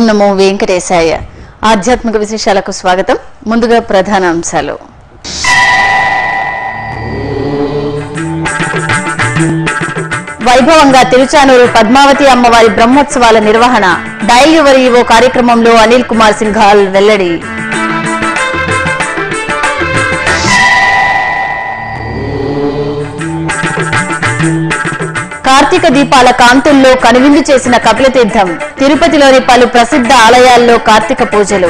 నమో వెంకటేశాయ ఆధ్యాత్మిక విశేషాలకు స్వాగతం ముందుగా ప్రధాన అంశాలు వైభవంగా తిరుచానూరు పద్మావతి అమ్మవారి బ్రహ్మోత్సవాల నిర్వహణ డైల్ యువర్ ఈవో కార్యక్రమంలో అనిల్ కుమార్ సింఘాల్ వెల్లడి కార్తీక దీపాల కాంతుల్లో కనువిందు చేసిన కపిలతీర్థం తిరుపతిలోని పలు ప్రసిద్ధ ఆలయాల్లో కార్తీక పూజలు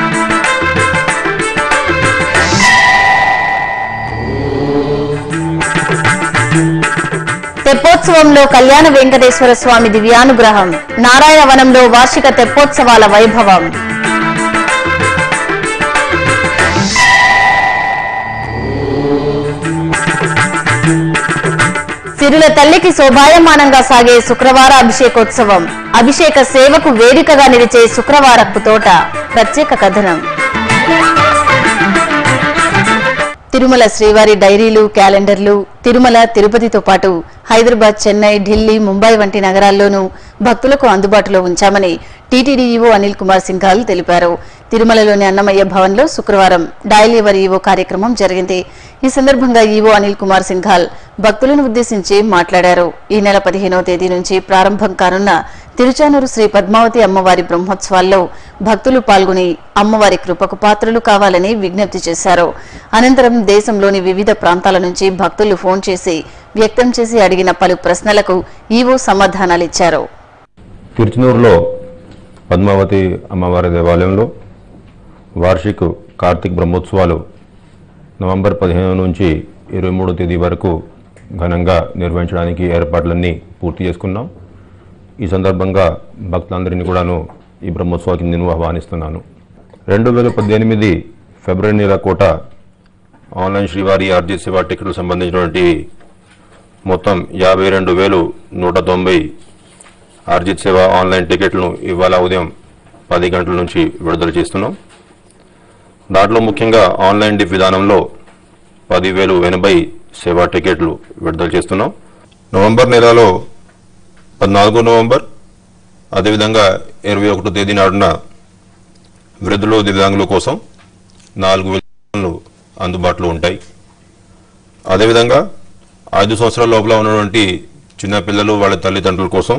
తెప్పోత్సవంలో కళ్యాణ వెంకటేశ్వర స్వామి దివ్యానుగ్రహం నారాయణ వనంలో వార్షిక తెప్పోత్సవాల వైభవం సిరుల తల్లికి శోభాయమానంగా సాగే శుక్రవార అభిషేకోత్సవం అభిషేక సేవకు వేదికగా నిలిచే శుక్రవారపు తోట ప్రత్యేక కథనం తిరుమల శ్రీవారి డైరీలు క్యాలెండర్లు తిరుమల తిరుపతితో పాటు హైదరాబాద్ చెన్నై ఢిల్లీ ముంబై వంటి నగరాల్లోనూ భక్తులకు అందుబాటులో ఉంచామని టీటీడీ ఈవో అనిల్ కుమార్ సింఘాల్ తెలిపారు తిరుమలలోని అన్నమయ్య భవన్లో శుక్రవారం డయల్ ఎవర్ ఈవో కార్యక్రమం జరిగింది ఈ సందర్భంగా ఈవో అనిల్ కుమార్ సింఘాల్ భక్తులను ఉద్దేశించి మాట్లాడారు ఈ నెల పదిహేనవ తేదీ నుంచి ప్రారంభం కానున్న తిరుచానూరు శ్రీ పద్మావతి అమ్మవారి బ్రహ్మోత్సవాల్లో భక్తులు పాల్గొని అమ్మవారి కృపకు పాత్రలు కావాలని విజ్ఞప్తి చేశారు అనంతరం దేశంలోని వివిధ ప్రాంతాల నుంచి భక్తులు ఫోన్ చేసి వ్యక్తం చేసి అడిగిన పలు ప్రశ్నలకు ఈవో సమాధానాలిచ్చారు తిరుచనూరులో పద్మావతి అమ్మవారి దేవాలయంలో వార్షిక కార్తీక్ బ్రహ్మోత్సవాలు నవంబర్ పదిహేను నుంచి ఇరవై మూడో తేదీ వరకు ఘనంగా నిర్వహించడానికి ఏర్పాట్లన్నీ పూర్తి చేసుకున్నాం ఈ సందర్భంగా భక్తులందరినీ కూడాను ఈ బ్రహ్మోత్సవానికి నేను ఆహ్వానిస్తున్నాను రెండు వేల పద్దెనిమిది ఫిబ్రవరి నెల కోట ఆన్లైన్ శ్రీవారి ఆర్జీ సేవా టికెట్లు సంబంధించినటువంటి మొత్తం యాభై రెండు వేలు నూట తొంభై ఆర్జిత్ సేవ ఆన్లైన్ టికెట్లను ఇవాళ ఉదయం పది గంటల నుంచి విడుదల చేస్తున్నాం దాంట్లో ముఖ్యంగా ఆన్లైన్ డిప్ విధానంలో పదివేలు ఎనభై సేవా టికెట్లు విడుదల చేస్తున్నాం నవంబర్ నెలలో పద్నాలుగో నవంబర్ అదేవిధంగా ఇరవై ఒకటో తేదీ నాడున వృద్ధులు దివ్యాంగుల కోసం నాలుగు వేలు అందుబాటులో ఉంటాయి అదేవిధంగా ఐదు సంవత్సరాల లోపల ఉన్నటువంటి చిన్నపిల్లలు వాళ్ళ తల్లిదండ్రుల కోసం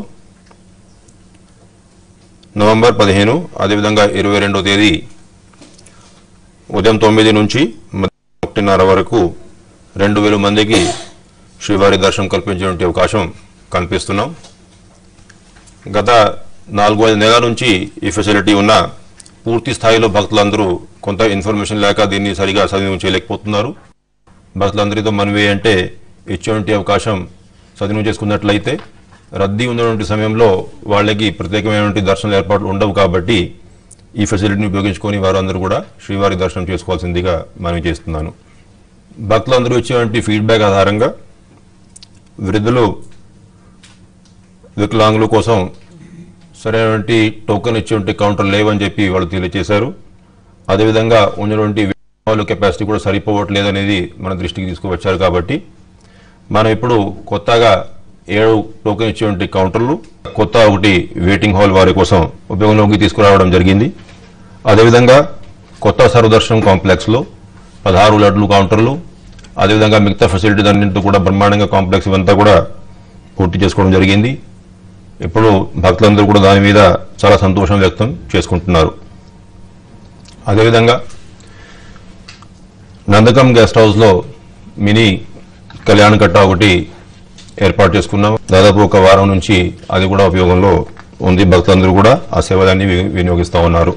నవంబర్ పదిహేను అదేవిధంగా ఇరవై రెండో తేదీ ఉదయం తొమ్మిది నుంచి మధ్యాహ్నం ఒకటిన్నర వరకు రెండు వేల మందికి శ్రీవారి దర్శనం కల్పించేటువంటి అవకాశం కల్పిస్తున్నాం గత నాలుగు ఐదు నెలల నుంచి ఈ ఫెసిలిటీ ఉన్న పూర్తి స్థాయిలో భక్తులందరూ కొంత ఇన్ఫర్మేషన్ లేక దీన్ని సరిగా సద్వినియోగం చేయలేకపోతున్నారు భక్తులందరితో మనవి అంటే ఇచ్చేటువంటి అవకాశం సద్వినియోగం చేసుకున్నట్లయితే రద్దీ ఉన్నటువంటి సమయంలో వాళ్ళకి ప్రత్యేకమైనటువంటి దర్శనాల ఏర్పాట్లు ఉండవు కాబట్టి ఈ ఫెసిలిటీని ఉపయోగించుకొని వారందరూ కూడా శ్రీవారి దర్శనం చేసుకోవాల్సిందిగా మనవి చేస్తున్నాను భక్తులందరూ ఇచ్చేటువంటి ఫీడ్బ్యాక్ ఆధారంగా వృద్ధులు వికలాంగుల కోసం సరైనటువంటి టోకెన్ ఇచ్చేటువంటి కౌంటర్ లేవని చెప్పి వాళ్ళు తెలియజేశారు అదేవిధంగా ఉన్నటువంటి వాళ్ళ కెపాసిటీ కూడా సరిపోవట్లేదనేది మన దృష్టికి తీసుకువచ్చారు కాబట్టి మనం ఇప్పుడు కొత్తగా ఏడు టోకెన్ ఇచ్చేటువంటి కౌంటర్లు కొత్త ఒకటి వెయిటింగ్ హాల్ వారి కోసం ఉపయోగంలోకి తీసుకురావడం జరిగింది అదేవిధంగా కొత్త సర్వదర్శనం కాంప్లెక్స్లో పదహారు లడ్లు కౌంటర్లు అదేవిధంగా మిగతా ఫెసిలిటీస్ అన్నింటితో కూడా బ్రహ్మాండంగా కాంప్లెక్స్ ఇవంతా కూడా పూర్తి చేసుకోవడం జరిగింది ఇప్పుడు భక్తులందరూ కూడా దాని మీద చాలా సంతోషం వ్యక్తం చేసుకుంటున్నారు అదేవిధంగా నందకం గెస్ట్ హౌస్లో మినీ కళ్యాణ కట్ట ఒకటి ఏర్పాటు చేసుకున్నాం దాదాపు ఒక వారం నుంచి అది కూడా ఉపయోగంలో ఉంది భక్తులందరూ కూడా ఆ సేవలన్నీ వి- వినియోగిస్తూ ఉన్నారు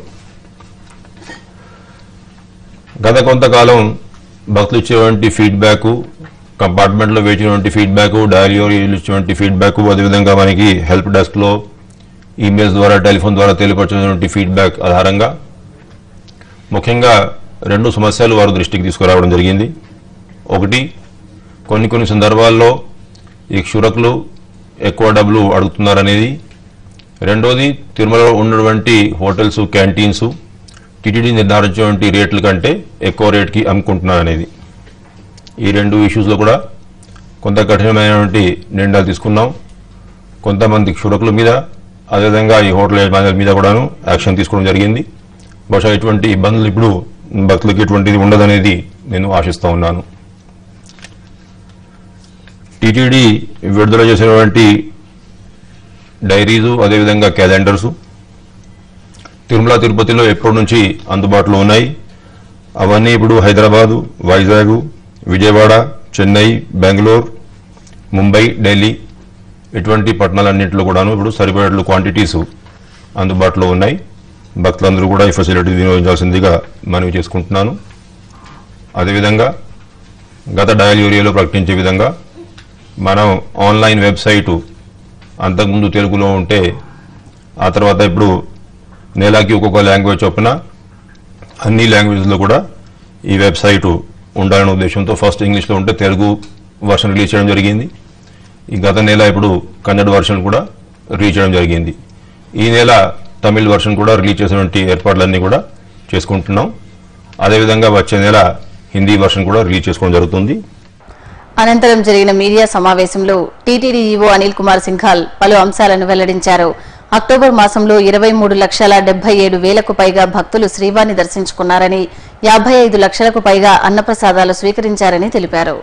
గత కొంతకాలం భక్తులు ఇచ్చేటువంటి ఫీడ్బ్యాక్ కంపార్ట్మెంట్లో వేచినటువంటి ఫీడ్బ్యాక్ డైరీలో ఇచ్చేటువంటి ఫీడ్బ్యాక్ అదేవిధంగా మనకి హెల్ప్ డెస్క్లో ఈమెయిల్స్ ద్వారా టెలిఫోన్ ద్వారా తెలియపరిచినటువంటి ఫీడ్బ్యాక్ ఆధారంగా ముఖ్యంగా రెండు సమస్యలు వారు దృష్టికి తీసుకురావడం జరిగింది ఒకటి కొన్ని కొన్ని సందర్భాల్లో ఈ క్షురకులు ఎక్కువ డబ్బులు అడుగుతున్నారనేది రెండోది తిరుమలలో ఉన్నటువంటి హోటల్స్ క్యాంటీన్స్ టీటీడీ నిర్ధారించినటువంటి రేట్ల కంటే ఎక్కువ రేట్కి అమ్ముకుంటున్నారనేది ఈ రెండు ఇష్యూస్లో కూడా కొంత కఠినమైనటువంటి నిర్ణయాలు తీసుకున్నాం కొంతమంది క్షురకుల మీద అదేవిధంగా ఈ హోటల్ యజమానుల మీద కూడాను యాక్షన్ తీసుకోవడం జరిగింది బహుశా ఎటువంటి ఇబ్బందులు ఇప్పుడు భక్తులకు ఎటువంటిది ఉండదనేది నేను ఆశిస్తూ ఉన్నాను టీటీడీ విడుదల చేసినటువంటి డైరీలు అదేవిధంగా క్యాలెండర్సు తిరుమల తిరుపతిలో ఎప్పటి నుంచి అందుబాటులో ఉన్నాయి అవన్నీ ఇప్పుడు హైదరాబాదు వైజాగ్ విజయవాడ చెన్నై బెంగళూరు ముంబై ఢిల్లీ ఇటువంటి పట్టణాలన్నింటిలో కూడాను ఇప్పుడు సరిపడేట్లు క్వాంటిటీస్ అందుబాటులో ఉన్నాయి భక్తులందరూ కూడా ఈ ఫెసిలిటీ వినియోగించాల్సిందిగా మనవి చేసుకుంటున్నాను అదేవిధంగా గత డయల్ ఏరియాలో ప్రకటించే విధంగా మనం ఆన్లైన్ వెబ్సైటు అంతకుముందు తెలుగులో ఉంటే ఆ తర్వాత ఇప్పుడు నెలకి ఒక్కొక్క లాంగ్వేజ్ చొప్పున అన్ని లాంగ్వేజ్లో కూడా ఈ వెబ్సైటు ఉండాలనే ఉద్దేశంతో ఫస్ట్ ఇంగ్లీష్లో ఉంటే తెలుగు వర్షన్ రిలీజ్ చేయడం జరిగింది ఈ గత నెల ఇప్పుడు కన్నడ వర్షన్ కూడా రిలీజ్ చేయడం జరిగింది ఈ నెల తమిళ్ వర్షన్ కూడా రిలీజ్ చేసినటువంటి ఏర్పాట్లన్నీ కూడా చేసుకుంటున్నాం అదేవిధంగా వచ్చే నెల హిందీ వర్షన్ కూడా రిలీజ్ చేసుకోవడం జరుగుతుంది అనంతరం జరిగిన మీడియా సమావేశంలో టీటీడీ ఈవో అనిల్ కుమార్ సింఘాల్ పలు అంశాలను వెల్లడించారు అక్టోబర్ మాసంలో ఇరవై మూడు లక్షల డెబ్బై ఏడు వేలకు పైగా భక్తులు శ్రీవారిని దర్శించుకున్నారని యాభై ఐదు లక్షలకు పైగా అన్నప్రసాదాలు స్వీకరించారని తెలిపారు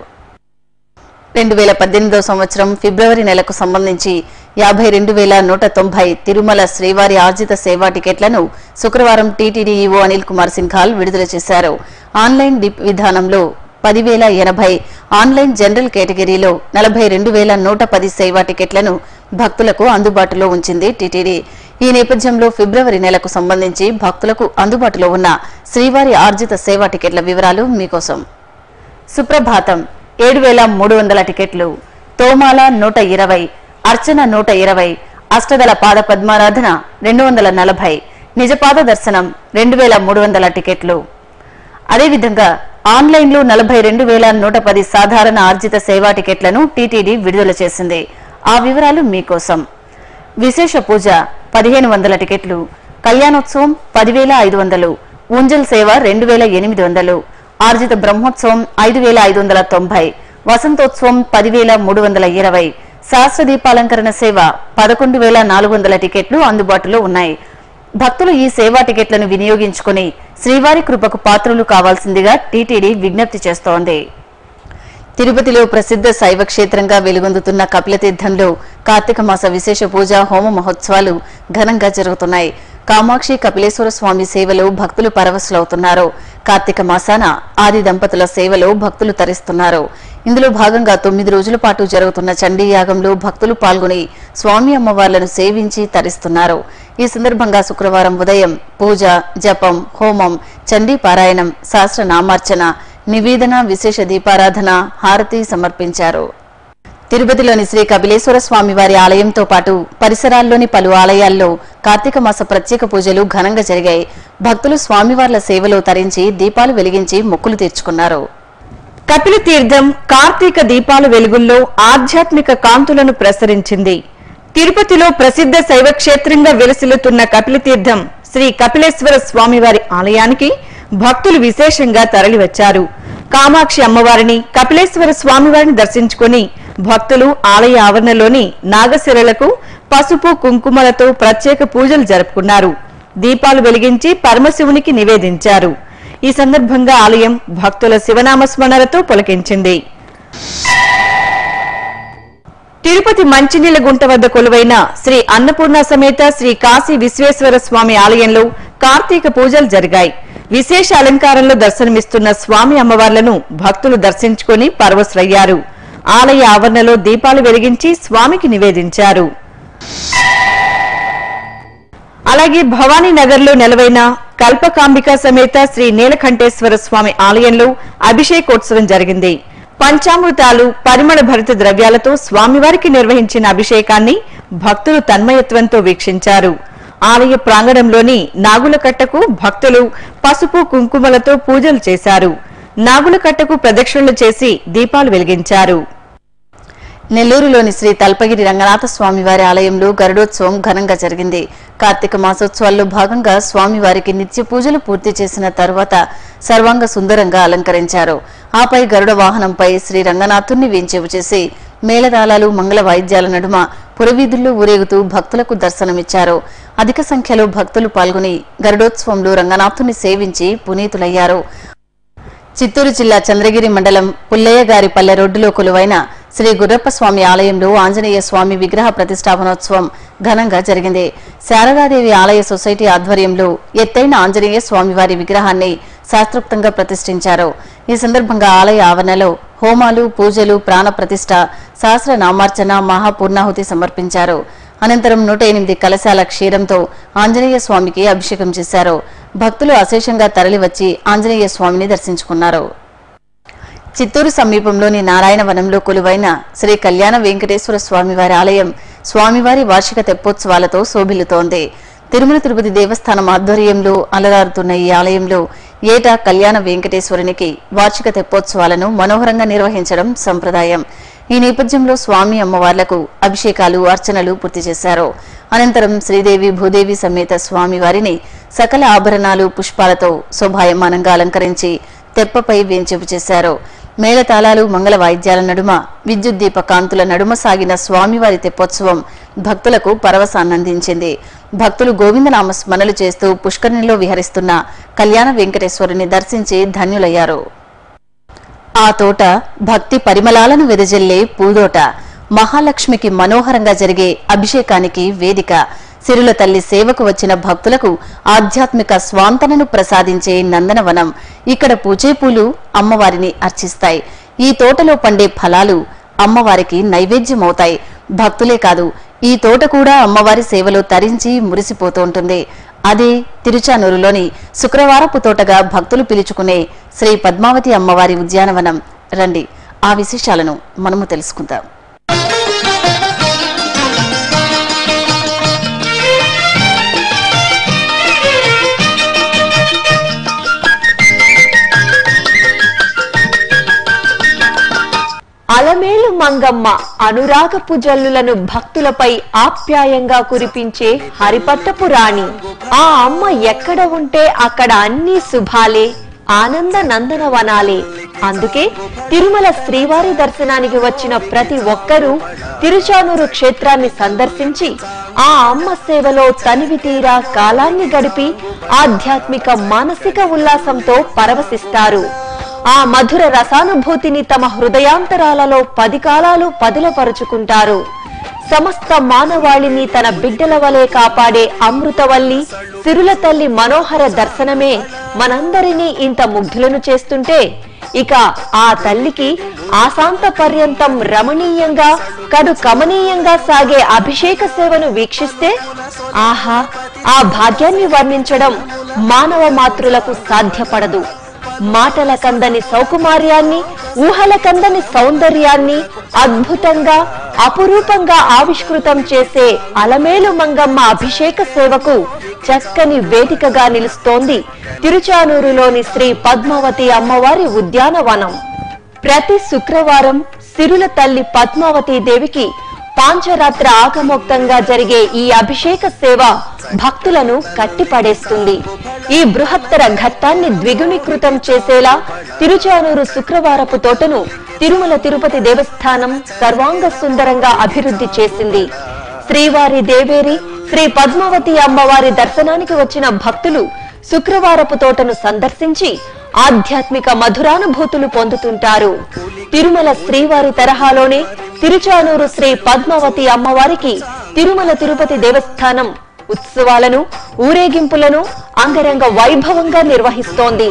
రెండు వేల పద్దెనిమిదో సంవత్సరం ఫిబ్రవరి నెలకు సంబంధించి యాభై రెండు వేల నూట తొంభై తిరుమల శ్రీవారి ఆర్జిత సేవా టికెట్లను శుక్రవారం టీటీడీ ఈవో అనిల్ కుమార్ సింఘాల్ విడుదల చేశారు ఆన్లైన్ డిప్ విధానంలో పదివేల ఎనభై ఆన్లైన్ జనరల్ కేటగిరీలో నలభై రెండు వేల నూట పది సేవా టికెట్లను భక్తులకు అందుబాటులో ఉంచింది టీటీడీ ఈ నేపథ్యంలో ఫిబ్రవరి నెలకు సంబంధించి భక్తులకు అందుబాటులో ఉన్న శ్రీవారి ఆర్జిత సేవా టికెట్ల వివరాలు మీకోసం సుప్రభాతం ఏడు వేల మూడు వందల టికెట్లు తోమాల నూట ఇరవై అర్చన నూట ఇరవై అష్టదళ పాద పద్మారాధన రెండు వందల నలభై నిజపాద దర్శనం రెండు వేల మూడు వందల టికెట్లు అదేవిధంగా ఆన్లైన్లో నలభై రెండు వేల నూట పది సాధారణ ఆర్జిత సేవా టికెట్లను టీటీడీ విడుదల చేసింది ఆ వివరాలు మీకోసం విశేష పూజ పదిహేను వందల టికెట్లు కళ్యాణోత్సవం పదివేల ఐదు వందలు ఊంజల్ సేవ రెండు వేల ఎనిమిది వందలు ఆర్జిత బ్రహ్మోత్సవం ఐదు వేల ఐదు వందల తొంభై వసంతోత్సవం పదివేల మూడు వందల ఇరవై శాస్త్ర దీపాలంకరణ సేవ పదకొండు వేల నాలుగు వందల టికెట్లు అందుబాటులో ఉన్నాయి భక్తులు ఈ సేవా టికెట్లను వినియోగించుకుని శ్రీవారి కృపకు పాత్రులు కావాల్సిందిగా టీటీడీ విజ్ఞప్తి చేస్తోంది తిరుపతిలో ప్రసిద్ధ శైవ క్షేత్రంగా వెలుగొందుతున్న కపిలతీర్థంలో కార్తీక మాస విశేష పూజ హోమ మహోత్సవాలు ఘనంగా జరుగుతున్నాయి కామాక్షి కపిలేశ్వర స్వామి సేవలో భక్తులు పరవశులవుతున్నారు కార్తీక మాసాన ఆది దంపతుల సేవలో భక్తులు తరిస్తున్నారు ఇందులో భాగంగా తొమ్మిది రోజుల పాటు జరుగుతున్న చండీ యాగంలో భక్తులు పాల్గొని స్వామి అమ్మవార్లను సేవించి తరిస్తున్నారు ఈ సందర్భంగా శుక్రవారం ఉదయం పూజ జపం హోమం చండీ పారాయణం శాస్త్ర నామార్చన నివేదన విశేష దీపారాధన హారతి సమర్పించారు తిరుపతిలోని శ్రీ కపిలేశ్వర స్వామి వారి ఆలయంతో పాటు పరిసరాల్లోని పలు ఆలయాల్లో కార్తీక మాస ప్రత్యేక పూజలు ఘనంగా జరిగాయి భక్తులు స్వామివార్ల సేవలో తరించి దీపాలు వెలిగించి మొక్కులు తీర్చుకున్నారు కపిల తీర్థం కార్తీక దీపాల వెలుగుల్లో ఆధ్యాత్మిక కాంతులను ప్రసరించింది తిరుపతిలో ప్రసిద్ధ శైవ క్షేత్రంగా విలసిల్లుతున్న కపిల తీర్థం శ్రీ కపిలేశ్వర స్వామివారి ఆలయానికి భక్తులు విశేషంగా తరలివచ్చారు కామాక్షి అమ్మవారిని కపిలేశ్వర స్వామివారిని దర్శించుకుని భక్తులు ఆలయ ఆవరణలోని నాగశిరలకు పసుపు కుంకుమలతో ప్రత్యేక పూజలు జరుపుకున్నారు దీపాలు వెలిగించి పరమశివునికి నివేదించారు ఈ సందర్భంగా ఆలయం భక్తుల శివనామ స్మరణలతో పులకించింది తిరుపతి మంచినీళ్ల గుంట వద్ద కొలువైన శ్రీ అన్నపూర్ణ సమేత శ్రీ కాశీ విశ్వేశ్వర స్వామి ఆలయంలో కార్తీక పూజలు జరిగాయి విశేష అలంకారంలో దర్శనమిస్తున్న స్వామి అమ్మవార్లను భక్తులు దర్శించుకుని పరవశులయ్యారు ఆలయ ఆవరణలో దీపాలు వెలిగించి స్వామికి నివేదించారు అలాగే భవానీ నగర్ లో నెలవైన కల్పకాంబిక సమేత శ్రీ నీలకంఠేశ్వర స్వామి ఆలయంలో అభిషేకోత్సవం జరిగింది పంచామృతాలు పరిమళ భరిత ద్రవ్యాలతో స్వామివారికి నిర్వహించిన అభిషేకాన్ని భక్తులు తన్మయత్వంతో వీక్షించారు ఆలయ ప్రాంగణంలోని నాగుల కట్టకు భక్తులు పసుపు కుంకుమలతో పూజలు చేశారు నాగుల కట్టకు ప్రదక్షిణలు చేసి దీపాలు వెలిగించారు నెల్లూరులోని శ్రీ తల్పగిరి రంగనాథ స్వామివారి ఆలయంలో గరుడోత్సవం ఘనంగా జరిగింది కార్తీక మాసోత్సవాల్లో భాగంగా స్వామివారికి నిత్య పూజలు పూర్తి చేసిన తరువాత సర్వాంగ సుందరంగా అలంకరించారు ఆపై గరుడ వాహనంపై శ్రీ రంగనాథుణ్ణి వేంచేపు చేసి మేళతాళాలు మంగళ వాయిద్యాల నడుమ పురవీధుల్లో ఊరేగుతూ భక్తులకు దర్శనమిచ్చారు అధిక సంఖ్యలో భక్తులు పాల్గొని గరుడోత్సవంలో రంగనాథుని సేవించి పునీతులయ్యారు చిత్తూరు జిల్లా చంద్రగిరి మండలం పుల్లయ్య గారి పల్లె రోడ్డులో కొలువైన శ్రీ గుర్రప్ప స్వామి ఆలయంలో ఆంజనేయ స్వామి విగ్రహ ప్రతిష్టాపనోత్సవం ఘనంగా జరిగింది శారదాదేవి ఆలయ సొసైటీ ఆధ్వర్యంలో ఎత్తైన ఆంజనేయ స్వామివారి విగ్రహాన్ని శాస్త్రోక్తంగా ప్రతిష్ఠించారు ఈ సందర్భంగా ఆలయ ఆవరణలో హోమాలు పూజలు ప్రాణ ప్రతిష్ఠ సహస్ర నామార్చన మహాపూర్ణాహుతి సమర్పించారు అనంతరం నూట ఎనిమిది కలశాల క్షీరంతో ఆంజనేయ స్వామికి అభిషేకం చేశారు భక్తులు అశేషంగా తరలివచ్చి ఆంజనేయ స్వామిని దర్శించుకున్నారు చిత్తూరు సమీపంలోని నారాయణవనంలో కొలువైన శ్రీ కళ్యాణ వెంకటేశ్వర స్వామివారి ఆలయం స్వామివారి వార్షిక తెప్పోత్సవాలతో శోభిల్లుతోంది తిరుమల తిరుపతి దేవస్థానం ఆధ్వర్యంలో అలరారుతున్న ఈ ఆలయంలో ఏటా కళ్యాణ వెంకటేశ్వరునికి వార్షిక తెప్పోత్సవాలను మనోహరంగా నిర్వహించడం సంప్రదాయం ఈ నేపథ్యంలో స్వామి అమ్మవార్లకు అభిషేకాలు అర్చనలు పూర్తి చేశారు అనంతరం శ్రీదేవి భూదేవి సమేత స్వామివారిని సకల ఆభరణాలు పుష్పాలతో శోభాయమానంగా అలంకరించి తెప్పపై వేంచేపు చేశారు మేళతాళాలు మంగళ వాయిద్యాల నడుమ విద్యుత్ దీప కాంతుల నడుమ సాగిన స్వామివారి తెప్పోత్సవం భక్తులకు పరవశాన్నందించింది భక్తులు గోవిందనామ స్మరణలు చేస్తూ పుష్కరిణిలో విహరిస్తున్న కళ్యాణ వెంకటేశ్వరుని దర్శించి ధన్యులయ్యారు ఆ తోట భక్తి పరిమళాలను వెదజల్లే పూదోట మహాలక్ష్మికి మనోహరంగా జరిగే అభిషేకానికి వేదిక సిరుల తల్లి సేవకు వచ్చిన భక్తులకు ఆధ్యాత్మిక స్వాంతనను ప్రసాదించే నందనవనం ఇక్కడ పూచే పూలు అమ్మవారిని అర్చిస్తాయి ఈ తోటలో పండే ఫలాలు అమ్మవారికి నైవేద్యమవుతాయి భక్తులే కాదు ఈ తోట కూడా అమ్మవారి సేవలో తరించి మురిసిపోతుంటుంది అదే తిరుచానూరులోని శుక్రవారపు తోటగా భక్తులు పిలుచుకునే శ్రీ పద్మావతి అమ్మవారి ఉద్యానవనం రండి ఆ విశేషాలను మనము తెలుసుకుందాం అలమేలు మంగమ్మ అనురాగపు జల్లులను భక్తులపై ఆప్యాయంగా కురిపించే హరిపట్టపు రాణి ఆ అమ్మ ఎక్కడ ఉంటే అక్కడ అన్ని శుభాలే ఆనంద నందనవనాలే అందుకే తిరుమల శ్రీవారి దర్శనానికి వచ్చిన ప్రతి ఒక్కరూ తిరుచానూరు క్షేత్రాన్ని సందర్శించి ఆ అమ్మ సేవలో తనివి తీరా కాలాన్ని గడిపి ఆధ్యాత్మిక మానసిక ఉల్లాసంతో పరవశిస్తారు ఆ మధుర రసానుభూతిని తమ హృదయాంతరాలలో పది కాలాలు పదిలపరుచుకుంటారు సమస్త మానవాళిని తన బిడ్డల వలె కాపాడే అమృతవల్లి సిరుల తల్లి మనోహర దర్శనమే మనందరినీ ఇంత ముగ్ధులను చేస్తుంటే ఇక ఆ తల్లికి ఆశాంత పర్యంతం రమణీయంగా కడు కమనీయంగా సాగే అభిషేక సేవను వీక్షిస్తే ఆహా ఆ భాగ్యాన్ని వర్ణించడం మానవ మాతృలకు సాధ్యపడదు మాటల కందని సౌకుమార్యాన్ని ఊహల కందని సౌందర్యాన్ని అద్భుతంగా అపురూపంగా ఆవిష్కృతం చేసే అలమేలు మంగమ్మ అభిషేక సేవకు చక్కని వేదికగా నిలుస్తోంది తిరుచానూరులోని శ్రీ పద్మావతి అమ్మవారి ఉద్యానవనం ప్రతి శుక్రవారం సిరుల తల్లి పద్మావతి దేవికి పాంచరాత్ర ఆగమోక్తంగా జరిగే ఈ అభిషేక సేవ భక్తులను కట్టిపడేస్తుంది ఈ బృహత్తర ఘట్టాన్ని ద్విగుణీకృతం చేసేలా తిరుచానూరు శుక్రవారపు తోటను తిరుమల తిరుపతి దేవస్థానం సర్వాంగ సుందరంగా అభివృద్ధి చేసింది శ్రీవారి దేవేరి శ్రీ పద్మావతి అమ్మవారి దర్శనానికి వచ్చిన భక్తులు శుక్రవారపు తోటను సందర్శించి ఆధ్యాత్మిక మధురానుభూతులు పొందుతుంటారు తిరుమల శ్రీవారి తరహాలోనే తిరుచానూరు శ్రీ పద్మావతి అమ్మవారికి తిరుమల తిరుపతి దేవస్థానం ఉత్సవాలను ఊరేగింపులను అంగరంగ వైభవంగా నిర్వహిస్తోంది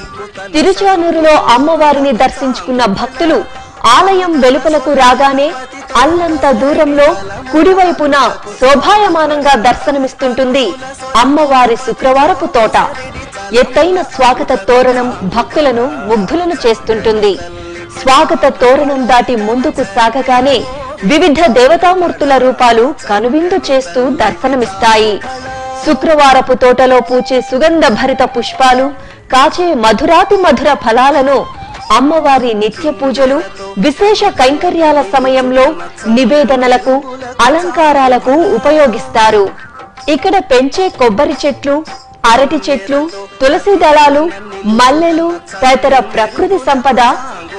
తిరుచానూరులో అమ్మవారిని దర్శించుకున్న భక్తులు ఆలయం వెలుపలకు రాగానే అల్లంత దూరంలో కుడివైపున శోభాయమానంగా దర్శనమిస్తుంటుంది అమ్మవారి శుక్రవారపు తోట ఎత్తైన స్వాగత తోరణం భక్తులను ముగ్ధులను చేస్తుంటుంది స్వాగత తోరణం దాటి ముందుకు సాగగానే వివిధ దేవతామూర్తుల రూపాలు కనువిందు చేస్తూ దర్శనమిస్తాయి శుక్రవారపు తోటలో పూచే సుగంధ భరిత పుష్పాలు కాచే మధురాతి మధుర ఫలాలను అమ్మవారి నిత్య పూజలు విశేష కైంకర్యాల సమయంలో నివేదనలకు అలంకారాలకు ఉపయోగిస్తారు ఇక్కడ పెంచే కొబ్బరి చెట్లు అరటి చెట్లు తులసి దళాలు మల్లెలు తదితర ప్రకృతి సంపద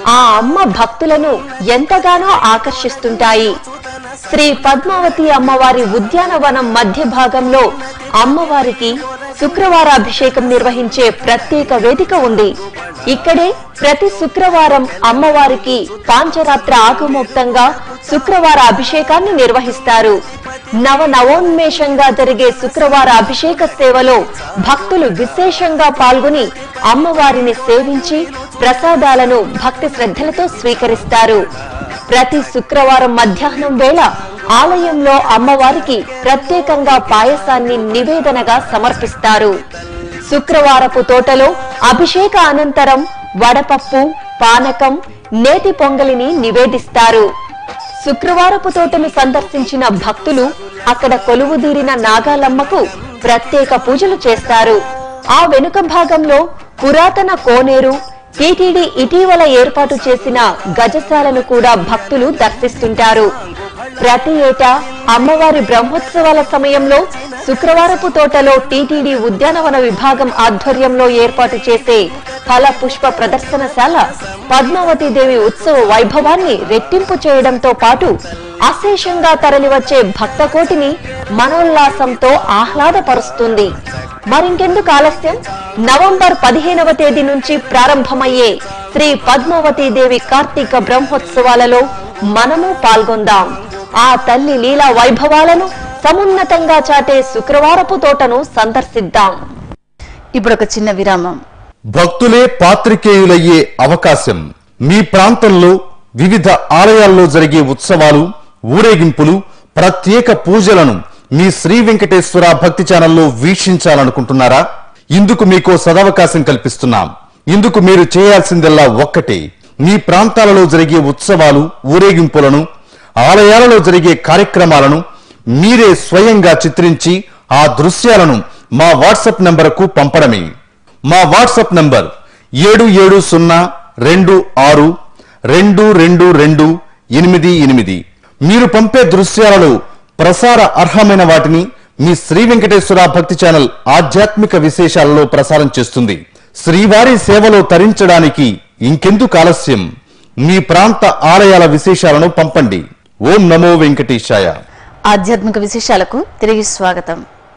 ఆ అమ్మ భక్తులను ఎంతగానో ఆకర్షిస్తుంటాయి శ్రీ పద్మావతి అమ్మవారి ఉద్యానవనం మధ్య భాగంలో అమ్మవారికి శుక్రవార అభిషేకం నిర్వహించే ప్రత్యేక వేదిక ఉంది ఇక్కడే ప్రతి శుక్రవారం అమ్మవారికి పాంచరాత్ర ఆగమోక్తంగా శుక్రవార అభిషేకాన్ని నిర్వహిస్తారు నవ నవోన్మేషంగా జరిగే శుక్రవార అభిషేక సేవలో భక్తులు విశేషంగా పాల్గొని అమ్మవారిని సేవించి ప్రసాదాలను భక్తి శ్రద్ధలతో స్వీకరిస్తారు ప్రతి శుక్రవారం మధ్యాహ్నం వేళ ఆలయంలో అమ్మవారికి ప్రత్యేకంగా పాయసాన్ని నివేదనగా సమర్పిస్తారు శుక్రవారపు తోటలో అభిషేక అనంతరం వడపప్పు పానకం నేతి పొంగలిని నివేదిస్తారు శుక్రవారపు తోటను సందర్శించిన భక్తులు అక్కడ కొలువుదీరిన నాగాలమ్మకు ప్రత్యేక పూజలు చేస్తారు ఆ వెనుక భాగంలో పురాతన కోనేరు టీటీడీ ఇటీవల ఏర్పాటు చేసిన గజశాలను కూడా భక్తులు దర్శిస్తుంటారు ప్రతి ఏటా అమ్మవారి బ్రహ్మోత్సవాల సమయంలో శుక్రవారపు తోటలో టీటీడీ ఉద్యానవన విభాగం ఆధ్వర్యంలో ఏర్పాటు చేసే ఫల పుష్ప ప్రదర్శనశాల పద్మావతి దేవి ఉత్సవ వైభవాన్ని రెట్టింపు చేయడంతో పాటు అశేషంగా తరలివచ్చే భక్తకోటిని మనోల్లాసంతో ఆహ్లాదపరుస్తుంది మరింకెందుకు ఆలస్యం నవంబర్ పదిహేనవ తేదీ నుంచి ప్రారంభమయ్యే శ్రీ పద్మావతి దేవి కార్తీక బ్రహ్మోత్సవాలలో మనము పాల్గొందాం ఆ తల్లి లీలా వైభవాలను సమున్నతంగా చాటే శుక్రవారపు తోటను సందర్శిద్దాం ఇప్పుడు ఒక చిన్న విరామం భక్తులే పాత్రికేయులయ్యే అవకాశం మీ ప్రాంతంలో వివిధ ఆలయాల్లో జరిగే ఉత్సవాలు ఊరేగింపులు ప్రత్యేక పూజలను మీ శ్రీ వెంకటేశ్వర భక్తి ఛానల్లో వీక్షించాలనుకుంటున్నారా ఇందుకు మీకో సదవకాశం కల్పిస్తున్నాం ఇందుకు మీరు చేయాల్సిందల్లా ఒక్కటే మీ ప్రాంతాలలో జరిగే ఉత్సవాలు ఊరేగింపులను ఆలయాలలో జరిగే కార్యక్రమాలను మీరే స్వయంగా చిత్రించి ఆ దృశ్యాలను మా వాట్సాప్ నంబరుకు పంపడమే మా వాట్సాప్ నంబర్ ఏడు ఏడు సున్నా రెండు ఆరు రెండు రెండు రెండు ఎనిమిది ఎనిమిది మీరు పంపే దృశ్యాలలో ప్రసార అర్హమైన వాటిని మీ శ్రీ వెంకటేశ్వర భక్తి ఛానల్ ఆధ్యాత్మిక విశేషాలలో ప్రసారం చేస్తుంది శ్రీవారి సేవలో తరించడానికి ఇంకెందుకు ఆలస్యం మీ ప్రాంత ఆలయాల విశేషాలను పంపండి ఓం నమో వెంకటేశాయ ఆధ్యాత్మిక విశేషాలకు తిరిగి స్వాగతం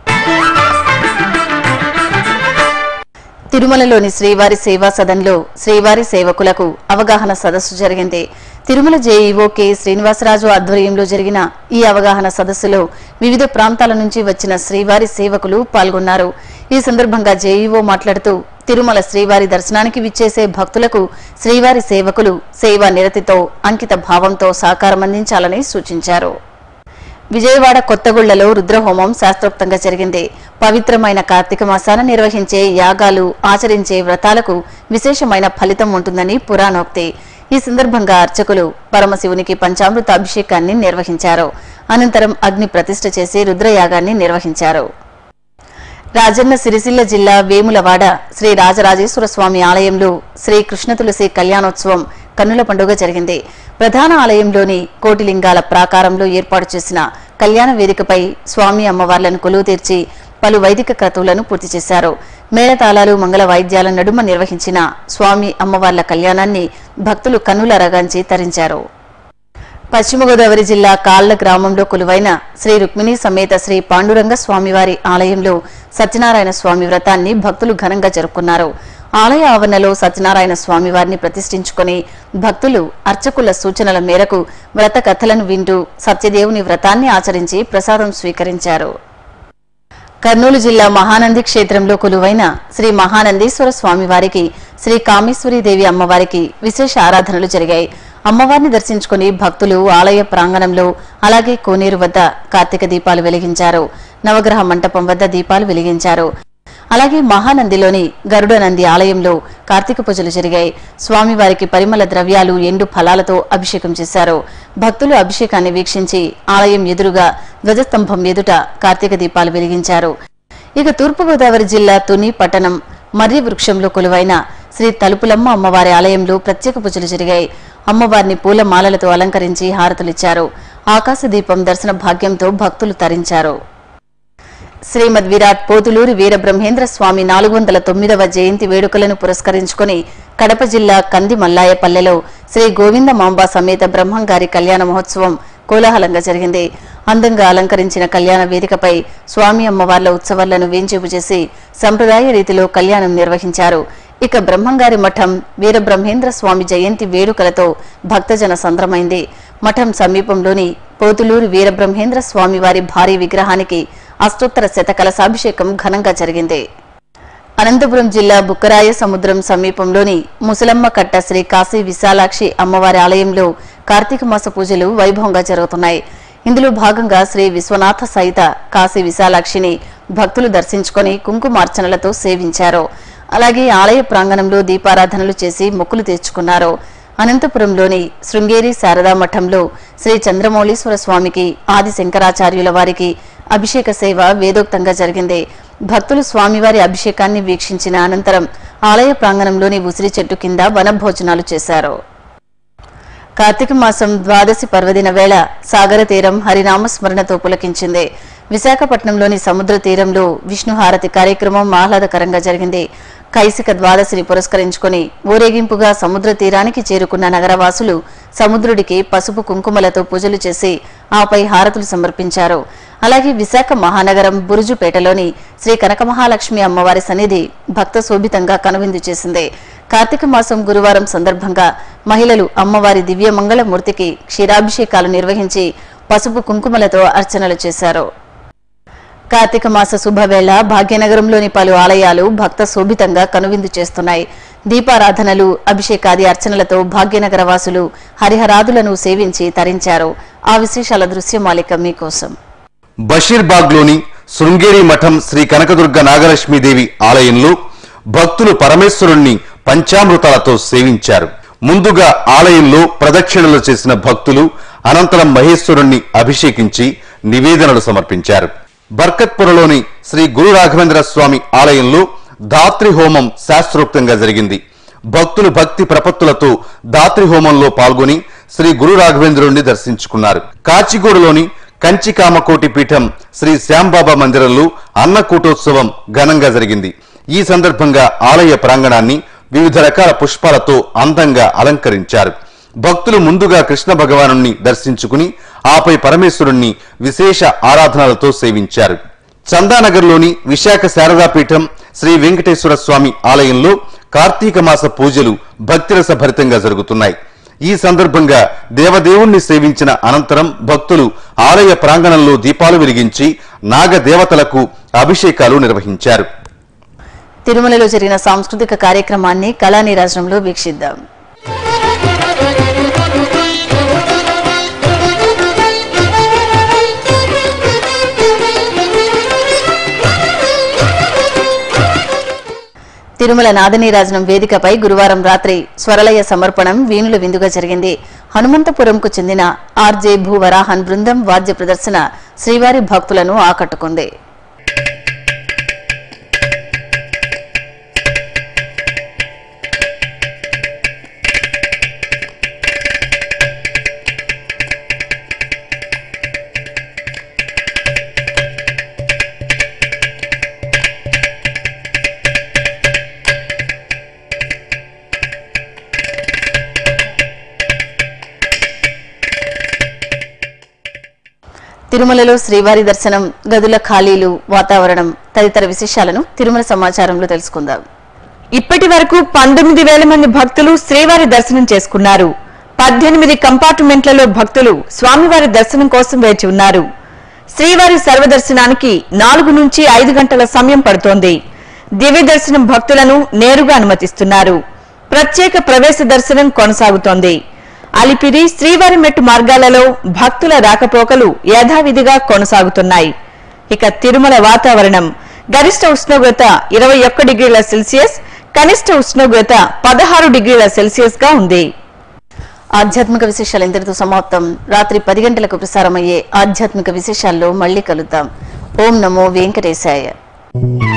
తిరుమలలోని శ్రీవారి సేవా సదన్లో శ్రీవారి సేవకులకు అవగాహన సదస్సు జరిగింది తిరుమల జేఈఓ కె శ్రీనివాసరాజు ఆధ్వర్యంలో జరిగిన ఈ అవగాహన సదస్సులో వివిధ ప్రాంతాల నుంచి వచ్చిన శ్రీవారి సేవకులు పాల్గొన్నారు ఈ సందర్భంగా జేఈఓ మాట్లాడుతూ తిరుమల శ్రీవారి దర్శనానికి విచ్చేసే భక్తులకు శ్రీవారి సేవకులు సేవా నిరతితో అంకిత భావంతో సహకారం అందించాలని సూచించారు విజయవాడ కొత్తగుళ్లలో రుద్రహోమం శాస్త్రోక్తంగా జరిగింది పవిత్రమైన కార్తీక మాసాన నిర్వహించే యాగాలు ఆచరించే వ్రతాలకు విశేషమైన ఫలితం ఉంటుందని పురాణోక్తి ఈ సందర్భంగా అర్చకులు పరమశివునికి పంచామృత అభిషేకాన్ని నిర్వహించారు అనంతరం అగ్ని ప్రతిష్ఠ చేసి రుద్రయాగాన్ని నిర్వహించారు రాజన్న సిరిసిల్ల జిల్లా వేములవాడ శ్రీ రాజరాజేశ్వర స్వామి ఆలయంలో శ్రీ కృష్ణ తులసి కళ్యాణోత్సవం కన్నుల పండుగ జరిగింది ప్రధాన ఆలయంలోని కోటిలింగాల ప్రాకారంలో ఏర్పాటు చేసిన కళ్యాణ వేదికపై స్వామి అమ్మవార్లను కొలువు తీర్చి పలు వైదిక క్రతువులను పూర్తి చేశారు మేళతాళాలు మంగళ వాయిద్యాల నడుమ నిర్వహించిన స్వామి అమ్మవార్ల కళ్యాణాన్ని భక్తులు కన్నుల రగాంచి తరించారు పశ్చిమ గోదావరి జిల్లా కాళ్ల గ్రామంలో కొలువైన శ్రీ రుక్మిణి సమేత శ్రీ పాండురంగ స్వామివారి ఆలయంలో సత్యనారాయణ స్వామి వ్రతాన్ని భక్తులు ఘనంగా జరుపుకున్నారు ఆలయ ఆవరణలో సత్యనారాయణ స్వామివారిని ప్రతిష్ఠించుకుని భక్తులు అర్చకుల సూచనల మేరకు వ్రత కథలను వింటూ సత్యదేవుని వ్రతాన్ని ఆచరించి ప్రసాదం స్వీకరించారు కర్నూలు జిల్లా మహానంది క్షేత్రంలో కొలువైన శ్రీ మహానందీశ్వర స్వామివారికి శ్రీ కామేశ్వరీదేవి అమ్మవారికి విశేష ఆరాధనలు జరిగాయి అమ్మవారిని దర్శించుకుని భక్తులు ఆలయ ప్రాంగణంలో అలాగే కోనేరు వద్ద కార్తీక దీపాలు వెలిగించారు నవగ్రహ మంటపం వద్ద దీపాలు వెలిగించారు అలాగే మహానందిలోని గరుడ నంది ఆలయంలో కార్తీక పూజలు జరిగాయి స్వామివారికి పరిమళ ద్రవ్యాలు ఎండు ఫలాలతో అభిషేకం చేశారు భక్తులు అభిషేకాన్ని వీక్షించి ఆలయం ఎదురుగా ధ్వజస్తంభం ఎదుట కార్తీక దీపాలు వెలిగించారు ఇక తూర్పుగోదావరి జిల్లా తుని పట్టణం మర్రి వృక్షంలో కొలువైన శ్రీ తలుపులమ్మ అమ్మవారి ఆలయంలో ప్రత్యేక పూజలు జరిగాయి అమ్మవారిని పూల మాలలతో అలంకరించి హారతులిచ్చారు ఆకాశ దీపం దర్శన భాగ్యంతో భక్తులు తరించారు శ్రీమద్ విరాట్ పోతులూరి వీరబ్రహ్మేంద్ర స్వామి నాలుగు వందల తొమ్మిదవ జయంతి వేడుకలను పురస్కరించుకుని కడప జిల్లా కంది మల్లాయపల్లెలో శ్రీ గోవింద మాంబా సమేత బ్రహ్మంగారి కళ్యాణ మహోత్సవం కోలాహలంగా జరిగింది అందంగా అలంకరించిన కళ్యాణ వేదికపై స్వామి అమ్మవార్ల ఉత్సవాలను వేంచేపు చేసి సంప్రదాయ రీతిలో కళ్యాణం నిర్వహించారు ఇక బ్రహ్మంగారి మఠం వీరబ్రహ్మేంద్ర స్వామి జయంతి వేడుకలతో భక్తజన సంద్రమైంది మఠం సమీపంలోని పోతులూరు వీరబ్రహ్మేంద్ర స్వామి వారి భారీ విగ్రహానికి అష్టోత్తర శత కలశాభిషేకం ఘనంగా జరిగింది అనంతపురం జిల్లా బుక్కరాయ సముద్రం సమీపంలోని ముసలమ్మ కట్ట శ్రీ కాశీ విశాలాక్షి అమ్మవారి ఆలయంలో కార్తీక మాస పూజలు వైభవంగా జరుగుతున్నాయి ఇందులో భాగంగా శ్రీ విశ్వనాథ సహిత కాశీ విశాలాక్షిని భక్తులు దర్శించుకొని కుంకుమార్చనలతో సేవించారు అలాగే ఆలయ ప్రాంగణంలో దీపారాధనలు చేసి మొక్కులు తీర్చుకున్నారు అనంతపురంలోని శృంగేరి శారదా మఠంలో శ్రీ చంద్రమౌళీశ్వర స్వామికి ఆది శంకరాచార్యుల వారికి అభిషేక సేవ వేదోక్తంగా జరిగింది భక్తులు స్వామివారి అభిషేకాన్ని వీక్షించిన అనంతరం ఆలయ ప్రాంగణంలోని ఉసిరి చెట్టు కింద వనభోజనాలు చేశారు కార్తీక మాసం ద్వాదశి పర్వదిన వేళ సాగర తీరం హరినామ స్మరణతో పులకించింది విశాఖపట్నంలోని సముద్ర తీరంలో విష్ణుహారతి కార్యక్రమం ఆహ్లాదకరంగా జరిగింది కైసిక ద్వాదశిని పురస్కరించుకుని ఊరేగింపుగా సముద్ర తీరానికి చేరుకున్న నగరవాసులు సముద్రుడికి పసుపు కుంకుమలతో పూజలు చేసి ఆపై హారతులు సమర్పించారు అలాగే విశాఖ మహానగరం బురుజుపేటలోని శ్రీ కనకమహాలక్ష్మి అమ్మవారి సన్నిధి భక్త శోభితంగా కనువిందు చేసింది కార్తీక మాసం గురువారం సందర్భంగా మహిళలు అమ్మవారి దివ్య మంగళమూర్తికి క్షీరాభిషేకాలు నిర్వహించి పసుపు కుంకుమలతో అర్చనలు చేశారు కార్తీక మాస శుభవేళ భాగ్యనగరంలోని పలు ఆలయాలు భక్త శోభితంగా కనువిందు చేస్తున్నాయి దీపారాధనలు అభిషేకాది అర్చనలతో భాగ్యనగర వాసులు హరిహరాదులను సేవించి తరించారు ఆ విశేషాల దృశ్యమాలిక మీకోసం బషీర్బాగ్లోని శృంగేరి మఠం శ్రీ కనకదుర్గ నాగలక్ష్మీదేవి ఆలయంలో భక్తులు పరమేశ్వరుణ్ణి పంచామృతాలతో సేవించారు ముందుగా ఆలయంలో ప్రదక్షిణలు చేసిన భక్తులు అనంతరం మహేశ్వరుణ్ణి అభిషేకించి నివేదనలు సమర్పించారు బర్కత్పురలోని శ్రీ గురు రాఘవేంద్ర స్వామి ఆలయంలో ధాత్రి హోమం శాస్త్రోక్తంగా జరిగింది భక్తులు భక్తి ప్రపత్తులతో దాత్రి హోమంలో పాల్గొని శ్రీ గురు రాఘవేంద్రుడిని దర్శించుకున్నారు కాచిగూడలోని కంచి కామకోటి పీఠం శ్రీ శ్యాంబాబా మందిరంలో అన్నకూటోత్సవం ఘనంగా జరిగింది ఈ సందర్భంగా ఆలయ ప్రాంగణాన్ని వివిధ రకాల పుష్పాలతో అందంగా అలంకరించారు భక్తులు ముందుగా కృష్ణ భగవాను దర్శించుకుని ఆపై పరమేశ్వరుణ్ణి విశేష ఆరాధనలతో సేవించారు చందానగర్లోని విశాఖ శారదాపీఠం శ్రీ వెంకటేశ్వర స్వామి ఆలయంలో కార్తీక మాస పూజలు భక్తిరస భరితంగా జరుగుతున్నాయి ఈ సందర్భంగా దేవదేవుణ్ణి సేవించిన అనంతరం భక్తులు ఆలయ ప్రాంగణంలో దీపాలు వెలిగించి నాగ దేవతలకు అభిషేకాలు నిర్వహించారు తిరుమలలో జరిగిన సాంస్కృతిక కార్యక్రమాన్ని కళానీరాజనంలో వీక్షిద్దాం తిరుమల నాదనీరాజనం వేదికపై గురువారం రాత్రి స్వరలయ సమర్పణం వీణుల విందుగా జరిగింది హనుమంతపురంకు చెందిన ఆర్జే భూవరాహన్ బృందం వాద్య ప్రదర్శన శ్రీవారి భక్తులను ఆకట్టుకుంది తిరుమలలో శ్రీవారి దర్శనం గదుల ఖాళీలు వాతావరణం తదితర విశేషాలను తిరుమల సమాచారంలో తెలుసుకుందాం ఇప్పటి వరకు పంతొమ్మిది వేల మంది భక్తులు శ్రీవారి దర్శనం చేసుకున్నారు పద్దెనిమిది కంపార్ట్మెంట్లలో భక్తులు స్వామివారి దర్శనం కోసం వేచి ఉన్నారు శ్రీవారి సర్వదర్శనానికి నాలుగు నుంచి ఐదు గంటల సమయం పడుతోంది దివ్య దర్శనం భక్తులను నేరుగా అనుమతిస్తున్నారు ప్రత్యేక ప్రవేశ దర్శనం కొనసాగుతోంది అలిపిరి శ్రీవారి మెట్టు మార్గాలలో భక్తుల రాకపోకలు యథావిధిగా కొనసాగుతున్నాయి ఇక తిరుమల వాతావరణం గరిష్ట ఉష్ణోగ్రత ఇరవై ఒక్క డిగ్రీల సెల్సియస్ కనిష్ట ఉష్ణోగ్రత పదహారు డిగ్రీల సెల్సియస్ గా ఉంది ఆధ్యాత్మిక విశేషాలు ఇంతటితో సమాప్తం రాత్రి పది గంటలకు ప్రసారమయ్యే ఆధ్యాత్మిక విశేషాల్లో మళ్ళీ కలుద్దాం ఓం నమో వెంకటేశాయ